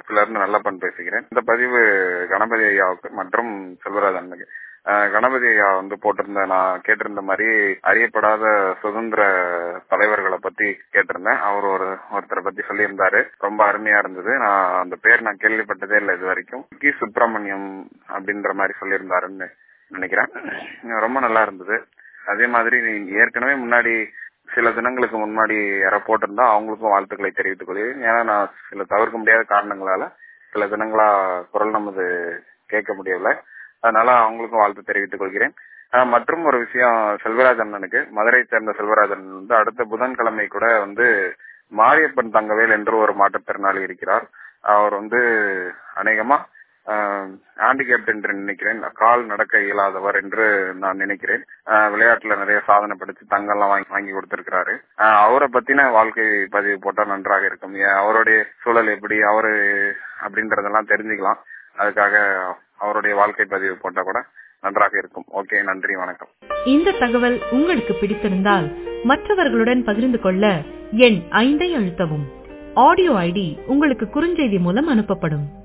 குப்பத்துல இருந்து நல்லப்பன் பேசுகிறேன் இந்த பதிவு கணபதி ஐயாவுக்கு மற்றும் செல்வராஜனுக்கு அஹ், கணபதி ஐயா வந்து போட்டிருந்த நான் கேட்டிருந்த மாதிரி அறியப்படாத சுதந்திர தலைவர்களை பத்தி கேட்டிருந்தேன் அவர் ஒரு ஒருத்தரை பத்தி சொல்லியிருந்தாரு ரொம்ப அருமையா இருந்தது நான் அந்த பேர் நான் கேள்விப்பட்டதே இல்லை இது வரைக்கும் கி சுப்பிரமணியம் அப்படின்ற மாதிரி சொல்லியிருந்தாருன்னு நினைக்கிறேன் ரொம்ப நல்லா இருந்தது அதே மாதிரி நீ ஏற்கனவே முன்னாடி சில தினங்களுக்கு முன்னாடி யாரோ போட்டிருந்தா அவங்களுக்கும் வாழ்த்துக்களை தெரிவித்துக் கொள்கிறேன் ஏன்னா நான் சில தவிர்க்க முடியாத காரணங்களால சில தினங்களா குரல் நமது கேட்க முடியல அதனால அவங்களுக்கும் வாழ்த்து தெரிவித்துக் கொள்கிறேன் ஆஹ் மற்றும் ஒரு விஷயம் செல்வராஜ் அண்ணனுக்கு மதுரை சேர்ந்த செல்வராஜன் வந்து அடுத்த புதன்கிழமை கூட வந்து மாரியப்பன் தங்கவேல் என்று ஒரு மாற்றுத்திறனாளி இருக்கிறார் அவர் வந்து அநேகமா ஹேண்டிகேப்ட் என்று நினைக்கிறேன் கால் நடக்க இயலாதவர் என்று நான் நினைக்கிறேன் ஆஹ் விளையாட்டுல நிறைய சாதனை படிச்சு தங்கம்லாம் வாங்கி வாங்கி கொடுத்திருக்கிறாரு ஆஹ் அவரை பத்தின வாழ்க்கை பதிவு போட்டா நன்றாக இருக்கும் ஏன் அவருடைய சூழல் எப்படி அவரு அப்படின்றதெல்லாம் தெரிஞ்சுக்கலாம் அதுக்காக அவருடைய வாழ்க்கை பதிவு போட்டா கூட நன்றாக இருக்கும் ஓகே நன்றி வணக்கம் இந்த தகவல் உங்களுக்கு பிடித்திருந்தால் மற்றவர்களுடன் பகிர்ந்து கொள்ள எண் ஐந்தை அழுத்தவும் ஆடியோ ஐடி உங்களுக்கு குறுஞ்செய்தி மூலம் அனுப்பப்படும்